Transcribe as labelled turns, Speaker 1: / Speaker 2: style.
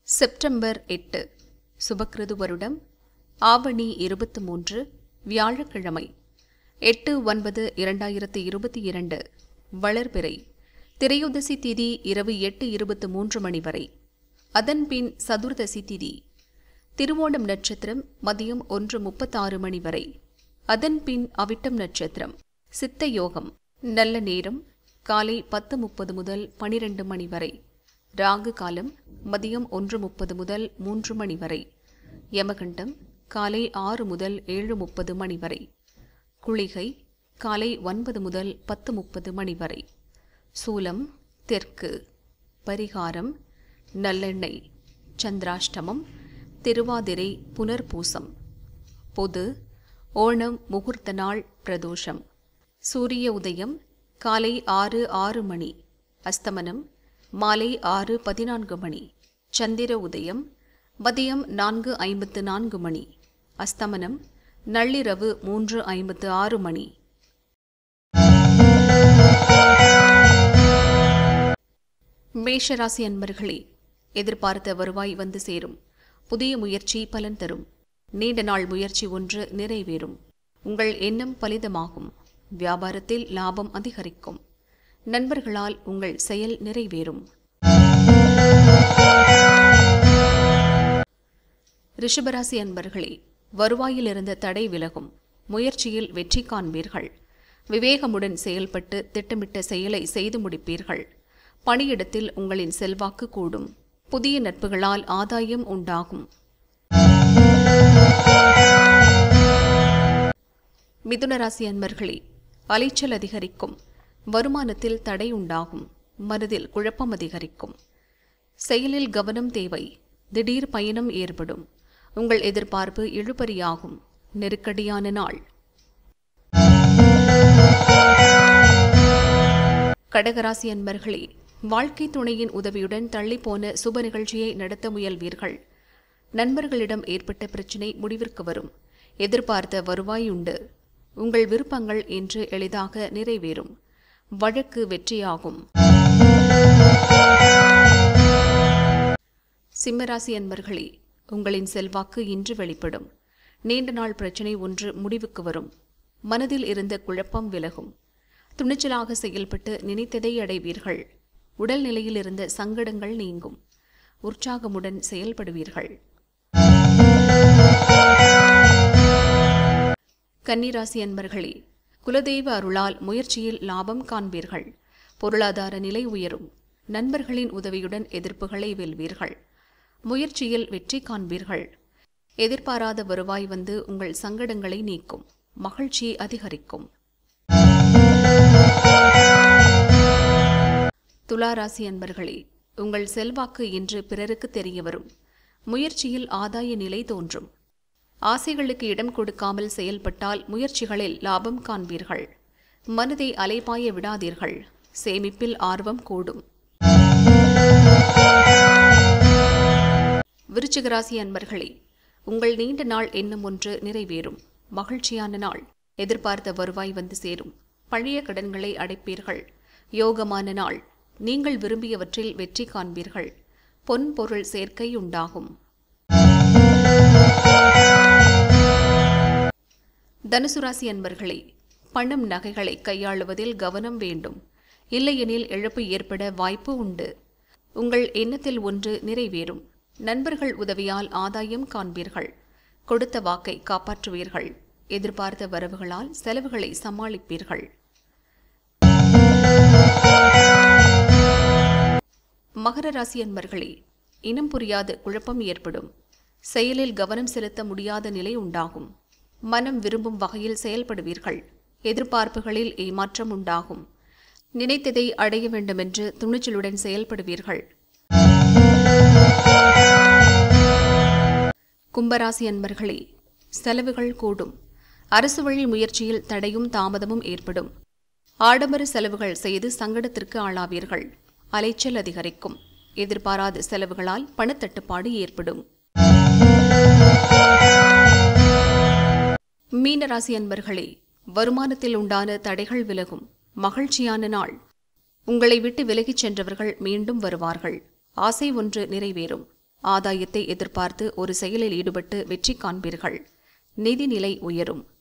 Speaker 1: September எட்டு சுபக்கிருது வருடம் ஆவணி இருபத்து மூன்று வியாழக்கிழமை எட்டு ஒன்பது இரண்டாயிரத்து இருபத்தி இரண்டு வளர்பிறை திரையுதசி திதி இரவு எட்டு இருபத்து மூன்று மணி வரை அதன்பின் சதுர்தசி திதி திருவோணம் நட்சத்திரம் மதியம் ஒன்று முப்பத்தாறு மணி வரை அதன்பின் அவிட்டம் நட்சத்திரம் சித்த யோகம் நல்ல நேரம் காலை பத்து முப்பது முதல் பனிரெண்டு மணி வரை ராகு காலம் மதியம் ஒன்று முப்பது முதல் மூன்று மணி வரை யமகண்டம் காலை ஆறு முதல் ஏழு முப்பது மணி வரை குளிகை காலை ஒன்பது முதல் பத்து முப்பது மணி வரை சூலம் தெற்கு பரிகாரம் நல்லெண்ணெய் சந்திராஷ்டமம் திருவாதிரை புனர்பூசம் பொது ஓணம் முகூர்த்த நாள் பிரதோஷம் சூரிய உதயம் காலை ஆறு ஆறு மணி அஸ்தமனம் மாலை ஆறு பதினான்கு மணி சந்திர உதயம் மதியம் நான்கு ஐம்பத்து நான்கு மணி அஸ்தமனம் நள்ளிரவு மூன்று ஐம்பத்து ஆறு மணி மேஷராசி அன்பர்களே எதிர்பார்த்த வருவாய் வந்து சேரும் புதிய முயற்சி பலன் தரும் நீண்ட நாள் முயற்சி ஒன்று நிறைவேறும் உங்கள் எண்ணம் பலிதமாகும் வியாபாரத்தில் லாபம் அதிகரிக்கும் நண்பர்களால் உங்கள் செயல் நிறைவேறும் ரிஷபராசி அன்பர்களே வருவாயில் இருந்த தடை விலகும் முயற்சியில் வெற்றி காண்பீர்கள் விவேகமுடன் செயல்பட்டு திட்டமிட்ட செயலை செய்து முடிப்பீர்கள் பணியிடத்தில் உங்களின் செல்வாக்கு கூடும் புதிய நட்புகளால் ஆதாயம் உண்டாகும் மிதுனராசி அன்பர்களே அலைச்சல் அதிகரிக்கும் வருமானத்தில் தடை உண்டாகும் மனதில் குழப்பம் அதிகரிக்கும் செயலில் கவனம் தேவை திடீர் பயணம் ஏற்படும் உங்கள் எதிர்பார்ப்பு இழுபறியாகும் நெருக்கடியான நாள் கடகராசி அன்பர்களே வாழ்க்கை துணையின் உதவியுடன் தள்ளிப்போன சுப நிகழ்ச்சியை நடத்த முயல்வீர்கள் நண்பர்களிடம் ஏற்பட்ட பிரச்சினை முடிவிற்கு வரும் எதிர்பார்த்த வருவாய் உண்டு உங்கள் விருப்பங்கள் இன்று எளிதாக நிறைவேறும் வழக்கு வெற்றியாகும் சிம்மராசி அன்பர்களே உங்களின் செல்வாக்கு இன்று வெளிப்படும் நீண்ட நாள் பிரச்சினை ஒன்று முடிவுக்கு வரும் மனதில் இருந்த குழப்பம் விலகும் துணிச்சலாக செயல்பட்டு நினைத்ததை அடைவீர்கள் உடல்நிலையில் இருந்த சங்கடங்கள் நீங்கும் உற்சாகமுடன் செயல்படுவீர்கள் கன்னிராசி அன்பர்களே குலதெய்வ அருளால் முயற்சியில் லாபம் காண்பீர்கள் பொருளாதார நிலை உயரும் நண்பர்களின் உதவியுடன் எதிர்ப்புகளை வெல்வீர்கள் முயற்சியில் வெற்றி காண்பீர்கள் எதிர்பாராத வருவாய் வந்து உங்கள் சங்கடங்களை நீக்கும் மகிழ்ச்சி அதிகரிக்கும் துளாராசி அன்பர்களே உங்கள் செல்வாக்கு இன்று பிறருக்கு தெரிய வரும் முயற்சியில் ஆதாய நிலை தோன்றும் ஆசைகளுக்கு இடம் கொடுக்காமல் செயல்பட்டால் முயற்சிகளில் லாபம் காண்பீர்கள் மனதை அலைபாய விடாதீர்கள் சேமிப்பில் ஆர்வம் கூடும் விருச்சிகராசி அன்பர்களே உங்கள் நீண்ட நாள் எண்ணம் ஒன்று நிறைவேறும் மகிழ்ச்சியான நாள் எதிர்பார்த்த வருவாய் வந்து சேரும் பழைய கடன்களை அடைப்பீர்கள் யோகமான நாள் நீங்கள் விரும்பியவற்றில் வெற்றி காண்பீர்கள் பொன் பொருள் சேர்க்கை உண்டாகும் தனுசு ராசி அன்பர்களே பணம் நகைகளை கையாளுவதில் கவனம் வேண்டும் இல்லையெனில் இழப்பு ஏற்பட வாய்ப்பு உண்டு உங்கள் எண்ணத்தில் ஒன்று நிறைவேறும் நண்பர்கள் உதவியால் ஆதாயம் காண்பீர்கள் கொடுத்த வாக்கை காப்பாற்றுவீர்கள் எதிர்பார்த்த வரவுகளால் செலவுகளை சமாளிப்பீர்கள் மகர ராசி அன்பர்களே இனம் புரியாத குழப்பம் ஏற்படும் செயலில் கவனம் செலுத்த முடியாத நிலை உண்டாகும் மனம் விரும்பும் வகையில் செயல்படுவீர்கள் எதிர்பார்ப்புகளில் ஏமாற்றம் உண்டாகும் நினைத்ததை அடைய வேண்டுமென்று துணிச்சலுடன் செயல்படுவீர்கள் கும்பராசி அன்பர்களே செலவுகள் கூடும் அரசு வழி முயற்சியில் தடையும் தாமதமும் ஏற்படும் ஆடம்பர செலவுகள் செய்து சங்கடத்திற்கு ஆளாவீர்கள் அலைச்சல் அதிகரிக்கும் எதிர்பாராத செலவுகளால் பணத்தட்டுப்பாடு ஏற்படும் மீனராசி அன்பர்களே வருமானத்தில் உண்டான தடைகள் விலகும் மகிழ்ச்சியான நாள் உங்களை விட்டு விலகிச் சென்றவர்கள் மீண்டும் வருவார்கள் ஆசை ஒன்று நிறைவேறும் ஆதாயத்தை எதிர்பார்த்து ஒரு செயலில் ஈடுபட்டு வெற்றி காண்பீர்கள் நிதிநிலை உயரும்